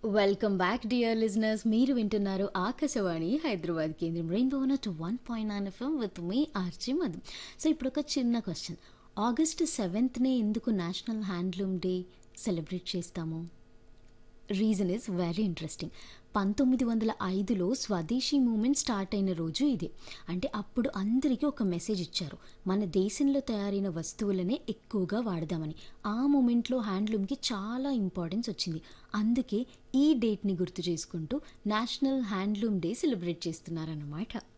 welcome back dear listeners మీరు వింటున్నారు ఆకాశవాణి హైదరాబాద్ కేంద్రం rainbow two one point nine FM with మీ ఆర్జీ మధు సో ఇప్పుడు ఒక చిన్న క్వశ్చన్ ఆగస్ట్ సెవెంత్నే ఎందుకు నేషనల్ హ్యాండ్లూమ్ డే సెలబ్రేట్ చేస్తాము రీజన్ ఇస్ వెరీ ఇంట్రెస్టింగ్ పంతొమ్మిది వందల ఐదులో స్వదేశీ మూమెంట్ స్టార్ట్ అయిన రోజు ఇది అంటే అప్పుడు అందరికీ ఒక మెసేజ్ ఇచ్చారు మన దేశంలో తయారైన వస్తువులనే ఎక్కువగా వాడదామని ఆ మూమెంట్లో హ్యాండ్లూమ్కి చాలా ఇంపార్టెన్స్ వచ్చింది అందుకే ఈ డేట్ని గుర్తు చేసుకుంటూ నేషనల్ హ్యాండ్లూమ్ డే సెలబ్రేట్ చేస్తున్నారన్నమాట